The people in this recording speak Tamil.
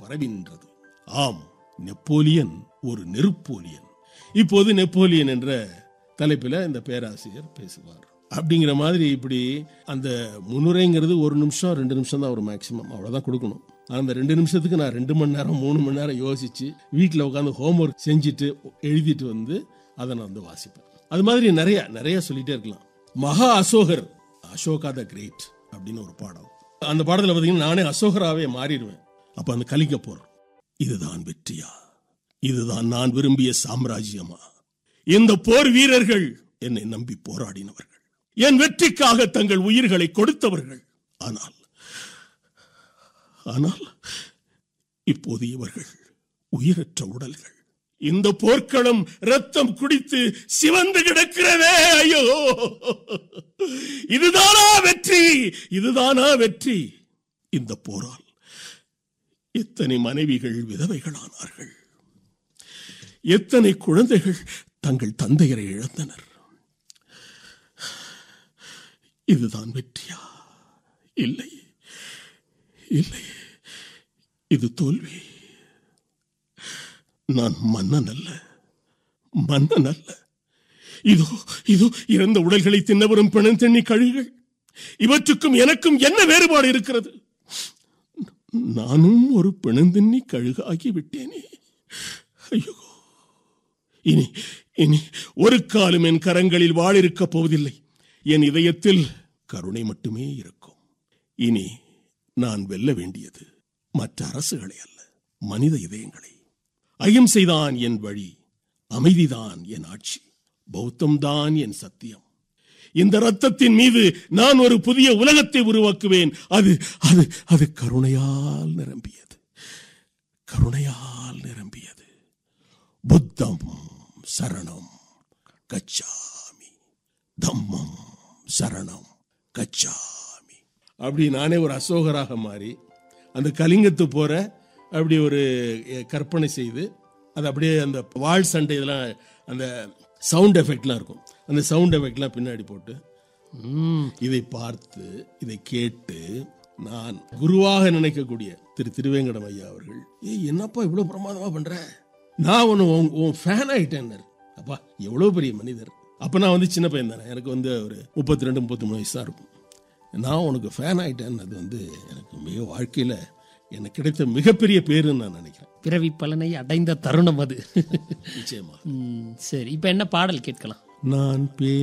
பரவி நின்றது ஆம் நெப்போலியன் ஒரு நெருப்போலியன் இப்போது நெப்போலியன் என்ற தலைப்பில் இந்த பேராசிரியர் பேசுவார் அப்படிங்கிற மாதிரி இப்படி அந்த முன்னுரைங்கிறது ஒரு நிமிஷம் ரெண்டு நிமிஷம் தான் ஒரு மேக்சிமம் அவ்வளோதான் கொடுக்கணும் அந்த ரெண்டு நிமிஷத்துக்கு நான் ரெண்டு மணி நேரம் மூணு மணி நேரம் யோசிச்சு வீட்டில் உட்காந்து ஹோம்ஒர்க் செஞ்சுட்டு எழுதிட்டு வந்து அதை நான் வந்து வாசிப்பேன் அது மாதிரி நிறைய நிறைய சொல்லிட்டே இருக்கலாம் மகா அசோகர் அசோகா த கிரேட் அப்படின்னு ஒரு பாடம் அந்த பாடத்தில் பார்த்தீங்கன்னா நானே அசோகராகவே மாறிடுவேன் அப்போ அந்த கலிங்க போர் இதுதான் வெற்றியா இதுதான் நான் விரும்பிய சாம்ராஜ்யமா இந்த போர் வீரர்கள் என்னை நம்பி போராடினவர்கள் என் வெற்றிக்காக தங்கள் உயிர்களை கொடுத்தவர்கள் ஆனால் ஆனால் இப்போது இவர்கள் உயிரற்ற உடல்கள் இந்த போர்க்களம் ரத்தம் குடித்து சிவந்து கிடக்கிறதே ஐயோ இதுதானா வெற்றி இதுதானா வெற்றி இந்த போரால் எத்தனை மனைவிகள் விதவைகளானார்கள் எத்தனை குழந்தைகள் தங்கள் தந்தையரை இழந்தனர் இதுதான் வெற்றியா இல்லை இல்லை இது தோல்வி நான் மன்னன் அல்ல மன்னன் அல்ல இதோ இதோ இறந்த உடல்களை தின்னவரும் பிணந்தண்ணி கழுகுகள் இவற்றுக்கும் எனக்கும் என்ன வேறுபாடு இருக்கிறது நானும் ஒரு பிணந்தின்னி கழுகாகி விட்டேனே ஐயோ இனி இனி ஒரு காலம் என் கரங்களில் வாழ் இருக்கப் போவதில்லை என் இதயத்தில் கருணை மட்டுமே இருக்கும் இனி நான் வெல்ல வேண்டியது மற்ற அரசுகளை அல்ல மனித இதயங்களை அகிம்சைதான் என் வழி அமைதிதான் என் ஆட்சி பௌத்தம்தான் என் சத்தியம் இந்த ரத்தத்தின் மீது நான் ஒரு புதிய உலகத்தை உருவாக்குவேன் அது அது அது கருணையால் நிரம்பியது கருணையால் நிரம்பியது புத்தம் சரணம் கச்சாமி தம்மம் சரணம் கச்சாமி அப்படி நானே ஒரு அசோகராக மாறி அந்த கலிங்கத்து போற அப்படி ஒரு அஹ், கற்பனை செய்து அது அப்படியே அந்த வாழ் சண்டை இதெல்லாம் அந்த சவுண்ட் எஃபெக்ட்லாம் இருக்கும் அந்த சவுண்ட் எஃபெக்ட்லாம் பின்னாடி போட்டு ம், இதை பார்த்து இதை கேட்டு நான் குருவாக நினைக்கக்கூடிய திரு திருவேங்கடம் ஐயா அவர்கள் ஏய் என்னப்பா இவ்வளவு பிரமாதமா பண்ற நான் ஒன்று உன் ஃபேன் ஆயிட்டேன்னர் அப்பா எவ்வளவு பெரிய மனிதர் அப்ப நான் வந்து சின்ன பையன் தானே எனக்கு வந்து ஒரு முப்பத்தி ரெண்டு முப்பத்தி மூணு வயசு தான் இருக்கும் நான் உனக்கு ஃபேன் ஆயிட்டேன் அது வந்து எனக்கு மிக வாழ்க்கையில எனக்கு கிடைத்த மிகப்பெரிய பேருன்னு நான் நினைக்கிறேன் பிறவி பலனை அடைந்த தருணம் அது நிச்சயமா ம், சரி இப்போ என்ன பாடல் கேட்கலாம் நான் பே